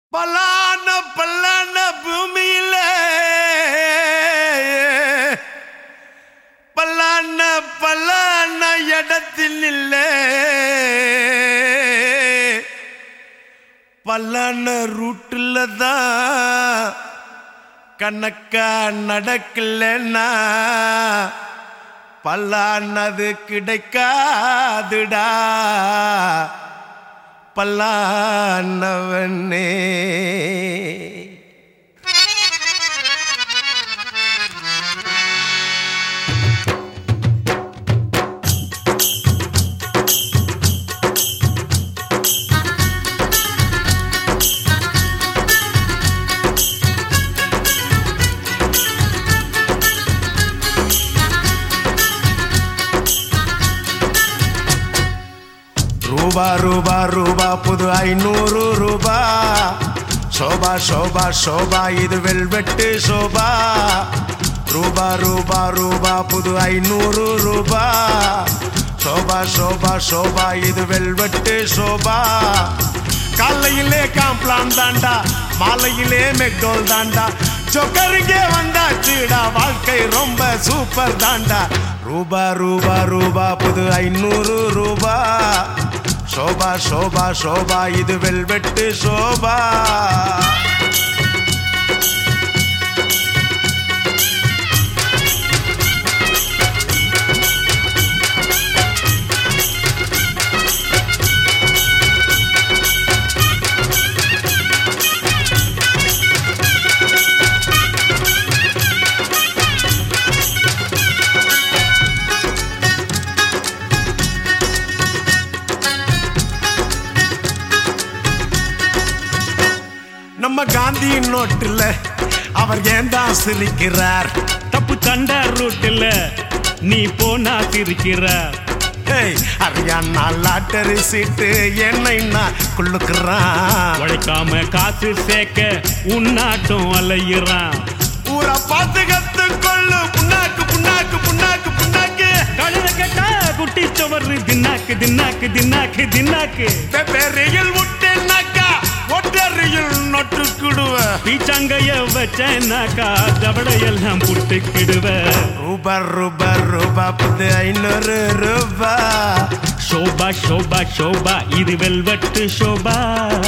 பலான பல்லான பூமியில பல்லான பல்லான இடத்தில் இல்ல பல்லான ரூட்டுல தான் கணக்கா நடக்கலன்னா பல்லானது கிடைக்காதுடா பல்லானவனே ரூபா ரூபா ரூபா புது ஐநூறு ரூபா சோபா சோபா சோபா இது வெல்வெட்டு சோபா ரூபா ரூபா ரூபா புது ஐநூறு ரூபா சோபா சோபா சோபா இது வெல்வெட்டு சோபா காலையிலே காம்ப்ளான் தாண்டா மாலையிலே மெக்டோல் தாண்டா சொக்கருங்கே வந்தாச்சுடா வாழ்க்கை ரொம்ப சூப்பர் தாண்டா ரூபா ரூபா ரூபா புது ஐநூறு ரூபா சோபா சோபா சோபா இது வெல்வெட்டு சோபா நம்ம காந்தி நோட்டுல அவர் ஏன் தான் சிரிக்கிறார் தப்பு தண்டா ரூட்ல நீ போனா சிரிக்கிற ஏய், ஹரியானா லாட்டரி சீட்டு என்னைன்னா குள்ளுக்குறான் உழைக்காம காசு சேர்க்க உன்னாட்டம் அலையிறான் ஊரை பார்த்து கத்து கொள்ளு புண்ணாக்கு புண்ணாக்கு புண்ணாக்கு புண்ணாக்கு கழுத கேட்டா குட்டி சவறு தின்னாக்கு தின்னாக்கு தின்னாக்கு தின்னாக்கு பெரியல் விட்டேன்னாக்கா ஒட்டறியில் நொட்டுக்கிடுவ பீச்சாங்கைய வச்சேனாக்கா தவளையெல்லாம் புட்டுக்கிடுவ ரூபா ரூபா ரூபா புது ஐநூறு ரூபா ஷோபா ஷோபா ஷோபா இது வெல்வெட்டு ஷோபா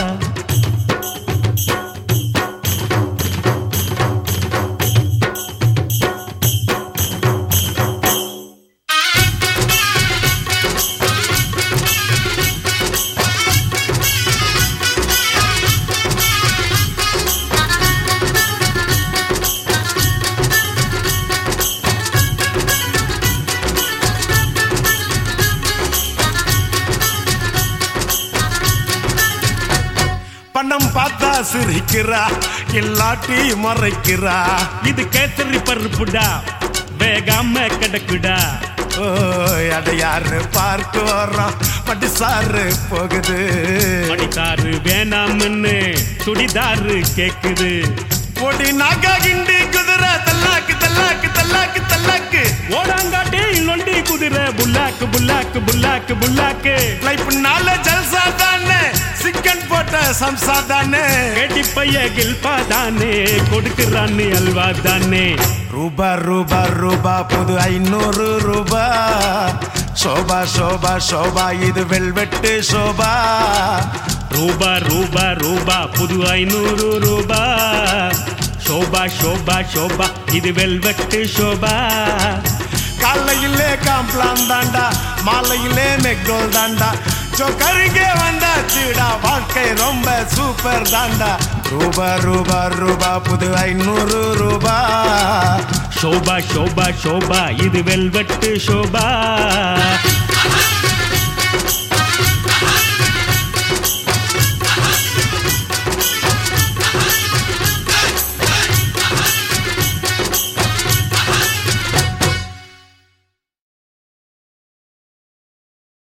பணம் பார்த்தா சிரிக்கிறா இல்லாட்டி மறைக்கிறா இது கேசரி பருப்புடா வேகாம கிடக்குடா ஓ அட யாரு பார்க்க வர்றான் பட்டு சாரு போகுது மடித்தாரு வேணாம்னு சுடிதாரு கேக்குது பொடி நாக்கா கிண்டி குதிரை தல்லாக்கு தல்லாக்கு தல்லாக்கு தல்லாக்கு ஓடாங்காட்டி நொண்டி குதிரை புல்லாக்கு புல்லாக்கு புல்லாக்கு புல்லாக்கு லைஃப்னால ஜல்சா தானே சிக்கன் போட்ட சம்சா தானே கேட்டி பைய கில்பா தானே கொடுக்குறான்னு அல்வா தானே ரூபா ரூபா ரூபா புது ஐநூறு ரூபா சோபா சோபா சோபா இது வெல்வெட்டு சோபா ரூபா ரூபா ரூபா புது ஐநூறு ரூபா ஷோபா ஷோபா ஷோபா இது வெல்வெட்டு ஷோபா காலையிலே காம்ப்ளான் தாண்டா மாலையிலே மெக்டோல் தாண்டா சொக்கருங்கே வந்தாச்சுடா வாழ்க்கை ரொம்ப சூப்பர் தாண்டா ரூபா ரூபா ரூபா புது ஐநூறு ரூபா ஷோபா ஷோபா ஷோபா இது வெல்வெட்டு ஷோபா